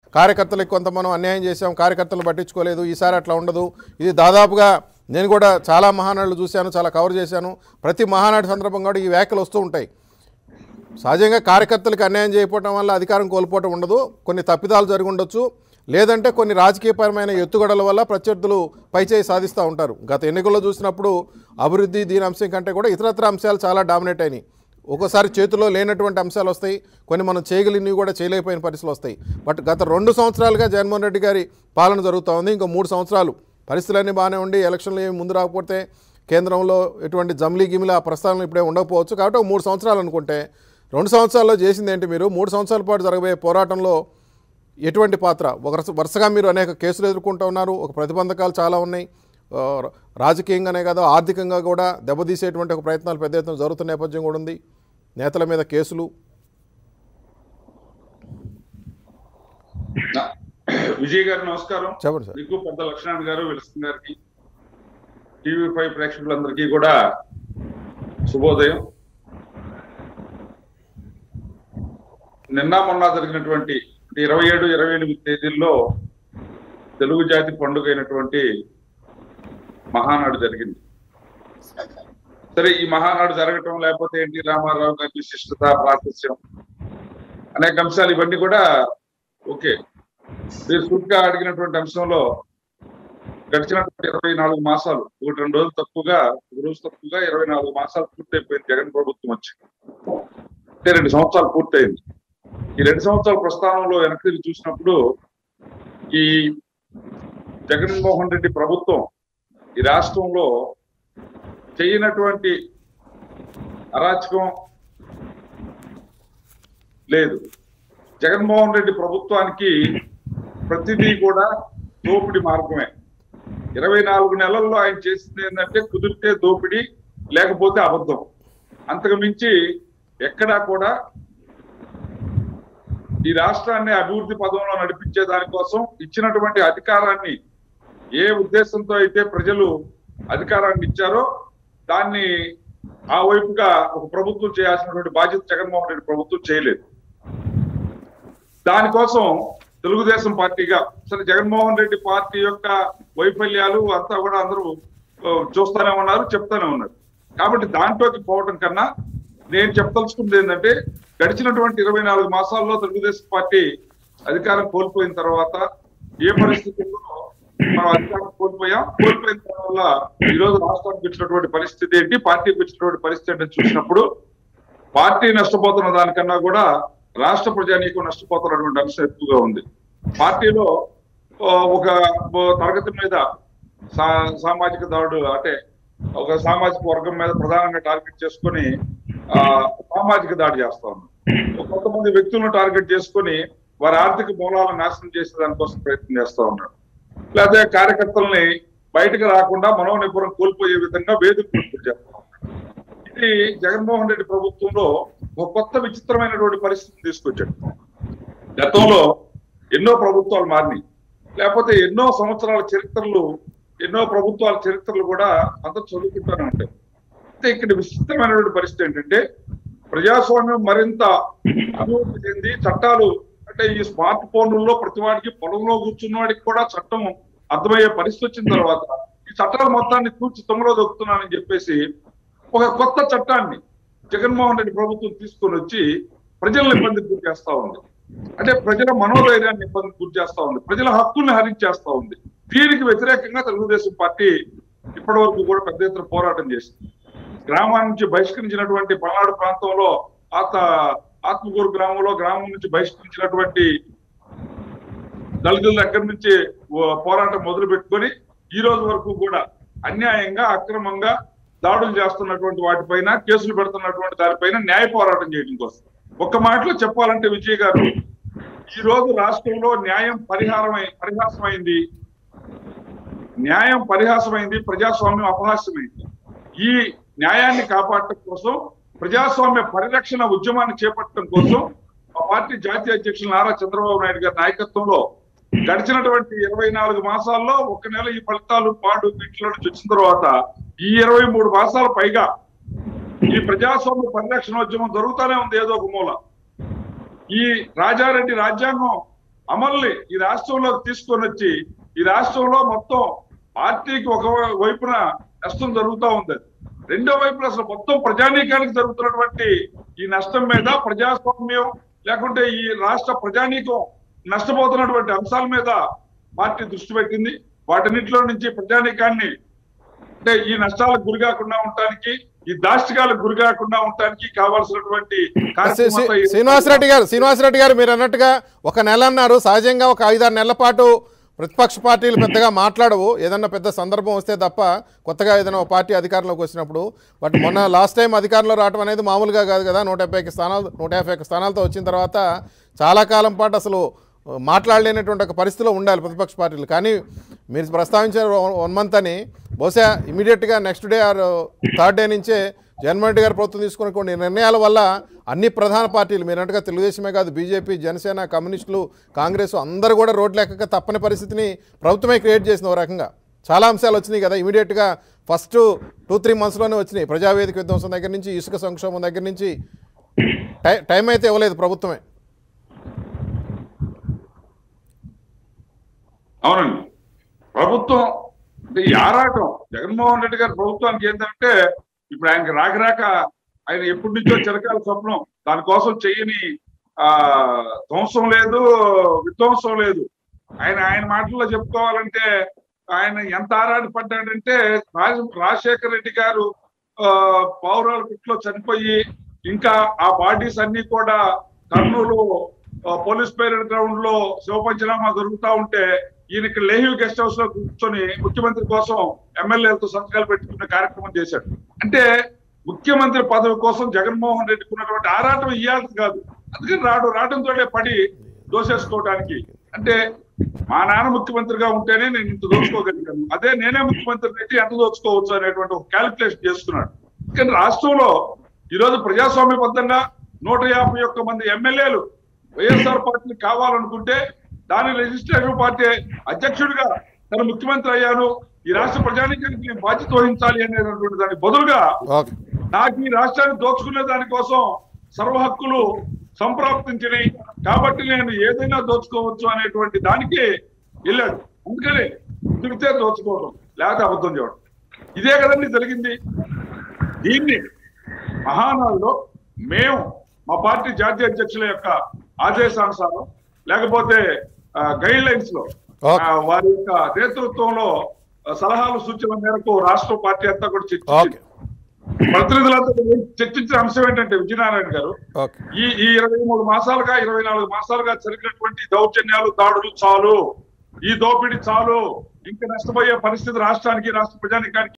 కార్యకర్తలకు కొంత మనం అన్యాయం చేశాం కార్యకర్తలు పట్టించుకోలేదు ఈసారి అట్లా ఉండదు ఇది దాదాపుగా నేను కూడా చాలా మహానాడులు చూశాను చాలా కవర్ చేశాను ప్రతి మహానాడు సందర్భంగా కూడా ఈ వ్యాఖ్యలు వస్తూ ఉంటాయి సహజంగా కార్యకర్తలకు అన్యాయం చేయకపోవడం వల్ల అధికారం కోల్పోవటం ఉండదు కొన్ని తప్పిదాలు జరిగి ఉండొచ్చు లేదంటే కొన్ని రాజకీయపరమైన ఎత్తుగడల వల్ల ప్రత్యర్థులు పైచేయి సాధిస్తూ ఉంటారు గత ఎన్నికల్లో చూసినప్పుడు అభివృద్ధి దీని అంశం కంటే కూడా ఇతరత్ర అంశాలు చాలా డామినేట్ అయినాయి ఒక్కోసారి చేతిలో లేనటువంటి అంశాలు వస్తాయి కొన్ని మనం చేయగలిగినవి కూడా చేయలేకపోయిన పరిస్థితులు వస్తాయి బట్ గత రెండు సంవత్సరాలుగా జగన్మోహన్ రెడ్డి గారి పాలన జరుగుతూ ఉంది ఇంకో మూడు సంవత్సరాలు పరిస్థితులన్నీ బాగానే ఉండి ఎలక్షన్లు ఏమి ముందు రాకపోతే కేంద్రంలో ఎటువంటి జమ్లీ గిమిలి ఆ ప్రస్తావన ఇప్పుడే ఉండకపోవచ్చు కాబట్టి ఒక మూడు సంవత్సరాలు అనుకుంటే రెండు సంవత్సరాల్లో చేసింది ఏంటి మీరు మూడు సంవత్సరాల పాటు జరగబోయే పోరాటంలో ఎటువంటి పాత్ర ఒక వరుస- వరుసగా మీరు అనేక కేసులు ఎదుర్కొంటూ ఉన్నారు ఒక ప్రతిబంధకాలు చాలా ఉన్నాయి ఆ, రాజకీయంగానే కాదు ఆర్థికంగా కూడా దెబ్బతీసేటువంటి ఒక ప్రయత్నాలు పెద్ద ఎత్తున జరుగుతున్న నేపథ్యం కూడా ఉంది నేతల మీద కేసులు నా- విజయ్ గారు నమస్కారం చెప్పండి సార్ మీకు పెద్ద లక్ష్మణ్ గారు విల్సన్ గారికి టీవీ ఫైవ్ ప్రేక్షకులందరికీ కూడా శుభోదయం నిన్న మొన్న జరిగినటువంటి ఇరవై ఏడు ఇరవై ఎనిమిది తేదీల్లో తెలుగు జాతి పండుగ అయినటువంటి మహానాడు జరిగింది సరే ఈ మహానాడు జరగటం లేకపోతే ఎన్టీ రామారావు గారి విశిష్టత ప్రాశస్యం అనేక అంశాలు ఇవన్నీ కూడా ఓకే మీరు సూటిగా అడిగినటువంటి అంశంలో గడిచినటువంటి ఇరవై నాలుగు మాసాలు ఒకటి రెండు రోజులు తక్కువగా ఒక రోజు తక్కువగా ఇరవై నాలుగు మాసాలు పూర్తయిపోయింది జగన్ ప్రభుత్వం వచ్చి అంటే రెండు సంవత్సరాలు పూర్తయింది ఈ రెండు సంవత్సరాల ప్రస్థానంలో వెనక్కి తిరిగి చూసినప్పుడు ఈ జగన్మోహన్ రెడ్డి ప్రభుత్వం ఈ రాష్ట్రంలో చేయనటువంటి అరాచకం లేదు జగన్మోహన్ రెడ్డి ప్రభుత్వానికి ప్రతిదీ కూడా దోపిడి మార్గమే ఇరవై నాలుగు నెలల్లో ఆయన చేసింది ఏంటంటే కుదిరితే దోపిడి లేకపోతే అబద్ధం అంతకు మించి ఎక్కడా కూడా ఈ రాష్ట్రాన్ని అభివృద్ధి పదంలో నడిపించే దానికోసం ఇచ్చినటువంటి అధికారాన్ని ఏ ఉద్దేశంతో అయితే ప్రజలు అధికారాన్ని ఇచ్చారో దాన్ని ఆ వైపుగా ఒక ప్రభుత్వం చేయాల్సినటువంటి బాధ్యత జగన్మోహన్ రెడ్డి ప్రభుత్వం చేయలేదు దానికోసం తెలుగుదేశం పార్టీగా సరే జగన్మోహన్ రెడ్డి పార్టీ యొక్క వైఫల్యాలు అంతా కూడా అందరూ ఆ, చూస్తూనే ఉన్నారు చెప్తానే ఉన్నారు కాబట్టి దాంట్లోకి పోవటం కన్నా నేను చెప్పదలుచుకుంది ఏంటంటే గడిచినటువంటి ఇరవై నాలుగు మాసాల్లో తెలుగుదేశం పార్టీ అధికారం కోల్పోయిన తర్వాత ఏ పరిస్థితుల్లో మనం అధికారం కోల్పోయాం కోల్పోయిన తర్వాత ఈ రోజు రాష్ట్రానికి వచ్చినటువంటి పరిస్థితి ఏంటి పార్టీకి వచ్చినటువంటి పరిస్థితి ఏంటి చూసినప్పుడు పార్టీ నష్టపోతున్న దానికన్నా కూడా రాష్ట్ర ప్రజానీకం నష్టపోతున్నటువంటి అంశం ఎక్కువగా ఉంది పార్టీలో ఆ, ఒక ఓ తరగతి మీద సా- సామాజిక దాడు అంటే ఒక సామాజిక వర్గం మీద ప్రధానంగా టార్గెట్ చేసుకొని ఆ సామాజిక దాడి చేస్తా ఉన్నారు కొంతమంది వ్యక్తులను టార్గెట్ చేసుకొని వారి ఆర్థిక మూలాలను నాశనం చేసే దానికోసం ప్రయత్నం చేస్తా ఉన్నారు లేకపోతే కార్యకర్తల్ని బయటకు రాకుండా మనోనిపురం కోల్పోయే విధంగా వేదికలు చేస్తా ఉన్నారు ఇది జగన్మోహన్ రెడ్డి ప్రభుత్వంలో ఒక కొత్త విచిత్రమైనటువంటి పరిస్థితిని తీసుకొచ్చాడు గతంలో ఎన్నో ప్రభుత్వాలు మారినాయి లేకపోతే ఎన్నో సంవత్సరాల చరిత్రలు ఎన్నో ప్రభుత్వాల చరిత్రలు కూడా అందరూ చదువుకుంటూనే ఉంటారు అయితే ఇక్కడ విచిత్రమైనటువంటి పరిస్థితి ఏంటంటే ప్రజాస్వామ్యం మరింత అభివృద్ధి చెంది చట్టాలు అంటే ఈ స్మార్ట్ ఫోన్లలో ప్రతి వాడికి పొలంలో కూర్చున్న వాడికి కూడా చట్టం అర్థమయ్యే పరిస్థితి వచ్చిన తర్వాత ఈ చట్టాల మొత్తాన్ని కూర్చి తొమ్మిదో దొక్కుతున్నానని చెప్పేసి ఒక కొత్త చట్టాన్ని జగన్మోహన్ రెడ్డి ప్రభుత్వం తీసుకొని వచ్చి ప్రజలను ఇబ్బంది గురి చేస్తా ఉంది అంటే ప్రజల మనోధైర్యాన్ని ఇబ్బంది గురి చేస్తా ఉంది ప్రజల హక్కుల్ని హరించేస్తా ఉంది దీనికి వ్యతిరేకంగా తెలుగుదేశం పార్టీ ఇప్పటి వరకు కూడా పెద్ద ఎత్తున పోరాటం చేసింది గ్రామాల నుంచి బహిష్కరించినటువంటి పల్నాడు ప్రాంతంలో ఆత ఆత్మకూరు గ్రామంలో గ్రామం నుంచి బహిష్కరించినటువంటి దళితుల దగ్గర నుంచి ఓ పోరాటం మొదలు పెట్టుకొని ఈ రోజు వరకు కూడా అన్యాయంగా అక్రమంగా దాడులు చేస్తున్నటువంటి వాటిపైన కేసులు పెడుతున్నటువంటి దానిపైన న్యాయ పోరాటం చేయడం కోసం ఒక్క మాటలో చెప్పాలంటే విజయ్ గారు ఈ రోజు రాష్ట్రంలో న్యాయం పరిహారమై పరిహాసమైంది న్యాయం పరిహాసమైంది ప్రజాస్వామ్యం అపహాస్యమైంది ఈ న్యాయాన్ని కాపాడటం కోసం ప్రజాస్వామ్య పరిరక్షణ ఉద్యమాన్ని చేపట్టడం కోసం మా పార్టీ జాతీయ అధ్యక్షులు నారా చంద్రబాబు నాయుడు గారి నాయకత్వంలో గడిచినటువంటి ఇరవై నాలుగు మాసాల్లో ఒక నెల ఈ ఫలితాలు పాడు వీటిలో నుంచి వచ్చిన తర్వాత ఈ ఇరవై మూడు మాసాల పైగా ఈ ప్రజాస్వామ్య పరిరక్షణ ఉద్యమం జరుగుతూనే ఉంది ఏదో ఒక మూల ఈ రాజారెడ్డి రాజ్యాంగం అమల్ని ఈ రాష్ట్రంలోకి తీసుకొని వచ్చి ఈ రాష్ట్రంలో మొత్తం పార్టీకి ఒక వైపున నష్టం జరుగుతూ ఉంది రెండో వైపున అసలు మొత్తం ప్రజానీకానికి జరుగుతున్నటువంటి ఈ నష్టం మీద ప్రజాస్వామ్యం లేకుంటే ఈ రాష్ట్ర ప్రజానీకం నష్టపోతున్నటువంటి అంశాల మీద పార్టీ దృష్టి పెట్టింది వాటన్నిటిలో నుంచి ప్రజానీకాన్ని అంటే ఈ నష్టాలకు గురి కాకుండా ఉండటానికి ఈ దాష్టికాలకు గురి కాకుండా ఉండటానికి కావాల్సినటువంటి కార్యక్రమం అంతా ఈ- శ్రీనివాసరెడ్డి గారు శ్రీనివాసరెడ్డి గారు మీరు అన్నట్టుగా ఒక నెల అన్నారు సహజంగా ఒక ఐదారు నెలల పాటు ప్రతిపక్ష పార్టీలు పెద్దగా మాట్లాడవు ఏదన్నా పెద్ద సందర్భం వస్తే తప్ప కొత్తగా ఏదైనా ఒక పార్టీ అధికారంలోకి వచ్చినప్పుడు బట్ మొన్న లాస్ట్ టైం అధికారంలో రావడం అనేది మామూలుగా కాదు కదా నూట యాభై ఒక్క స్థానాలు నూట యాభై ఒక్క స్థానాలతో వచ్చిన తర్వాత చాలా కాలం పాటు అసలు మాట్లాడలేనటువంటి ఒక పరిస్థితిలో ఉండాలి ప్రతిపక్ష పార్టీలు కానీ మీరు ప్రస్తావించారు వన్ మంత్ అని బహుశా ఇమీడియట్గా next day or third day నుంచే జగన్మోహన్ రెడ్డి గారు ప్రభుత్వం తీసుకున్న కొన్ని నిర్ణయాల వల్ల అన్ని ప్రధాన పార్టీలు మీరన్నట్టుగా తెలుగుదేశమే కాదు బీజేపీ జనసేన కమ్యూనిస్టులు కాంగ్రెస్ అందరూ కూడా రోడ్లు ఎక్కక తప్పని పరిస్థితిని ప్రభుత్వమే క్రియేట్ చేసింది ఓ రకంగా చాలా అంశాలు వచ్చినాయి కదా ఇమీడియట్గా ఫస్ట్ టూ త్రీ మంత్స్లోనే వచ్చినాయి ప్రజావేదిక విధ్వంసం దగ్గర నుంచి ఇసుక సంక్షోభం దగ్గర నుంచి టై టైం అయితే ఇవ్వలేదు ప్రభుత్వమే అవునండి ప్రభుత్వం అంటే ఈ ఆరాటం జగన్మోహన్ రెడ్డి గారి ప్రభుత్వానికి ఏంటంటే ఇప్పుడు ఆయనకి రాక రాక ఆయన ఎప్పటి నుంచో చిరకాల స్వప్నం దానికోసం చెయ్యని ఆ ధ్వంసం లేదు విధ్వంసం లేదు ఆయన ఆయన మాటల్లో చెప్పుకోవాలంటే ఆయన ఎంత ఆరాట పడ్డాడంటే రాజ రాజశేఖర రెడ్డి గారు ఆ పౌరాల కుట్లో చనిపోయి ఇంకా ఆ బాడీస్ అన్ని కూడా కర్నూలు ఆ, పోలీస్ పేరెడ్ గ్రౌండ్ లో శివ పంచనామా జరుగుతా ఉంటే ఈయన ఇక్కడ లేహి గెస్ట్ హౌస్ లో కూర్చొని ముఖ్యమంత్రి కోసం ఎమ్మెల్యేలతో సంతకాలు పెట్టుకునే కార్యక్రమం చేశాడు అంటే ముఖ్యమంత్రి పదవి కోసం జగన్మోహన్ రెడ్డికి ఉన్నటువంటి ఆరాటం ఇయ్యాల్సి కాదు అందుకని రాడు రావడంతో పడి దోసేసుకోవడానికి అంటే మా నాన్న ముఖ్యమంత్రిగా ఉంటేనే నేను ఇంత దోచుకోగలిగాను అదే నేనే ముఖ్యమంత్రి అయితే ఎంత దోచుకోవచ్చు అనేటువంటి ఒక క్యాలిక్యులేషన్ చేసుకున్నాడు కానీ రాష్ట్రంలో ఈరోజు ప్రజాస్వామ్యబద్ధంగా నూట యాభై ఒక్క మంది ఎమ్మెల్యేలు వైఎస్ఆర్ పార్టీ కావాలనుకుంటే దాని లెజిస్లేటివ్ పార్టీ అధ్యక్షుడిగా తను ముఖ్యమంత్రి అయ్యాను ఈ రాష్ట్ర ప్రజానీకానికి నేను బాధ్యత వహించాలి అనేటువంటి దానికి బదులుగా ఓకే నాకు ఈ రాష్ట్రాన్ని దోచుకునే దానికోసం సర్వ హక్కులు సంప్రాప్తించినాయి కాబట్టి నేను ఏదైనా దోచుకోవచ్చు అనేటువంటి దానికి వెళ్ళాడు అందుకని తిరిగితే దోచుకోవడం లేకపోతే అబద్ధం చేయడం ఇదే కదండి జరిగింది దీన్ని మహానాడులో మేము మా పార్టీ జాతీయ అధ్యక్షుల యొక్క ఆదేశానుసారం లేకపోతే గైడ్ లైన్స్ లో Okay. ఆ, వారి యొక్క నేతృత్వంలో ఆ, సలహాలు సూచనల మేరకు రాష్ట్ర పార్టీ అంతా కూడా చర్చించింది ఓకే ప్రతినిధులంతా కూడా చర్చించిన అంశం ఏంటంటే విజయనారాయణ గారు ఓకే ఈ ఈ ఇరవై మూడు మాసాలుగా ఇరవై నాలుగు మాసాలుగా జరిగినటువంటి దౌర్జన్యాలు దాడులు చాలు ఈ దోపిడీ చాలు ఇంకా నష్టపోయే పరిస్థితి రాష్ట్రానికి రాష్ట్ర ప్రజానికానికి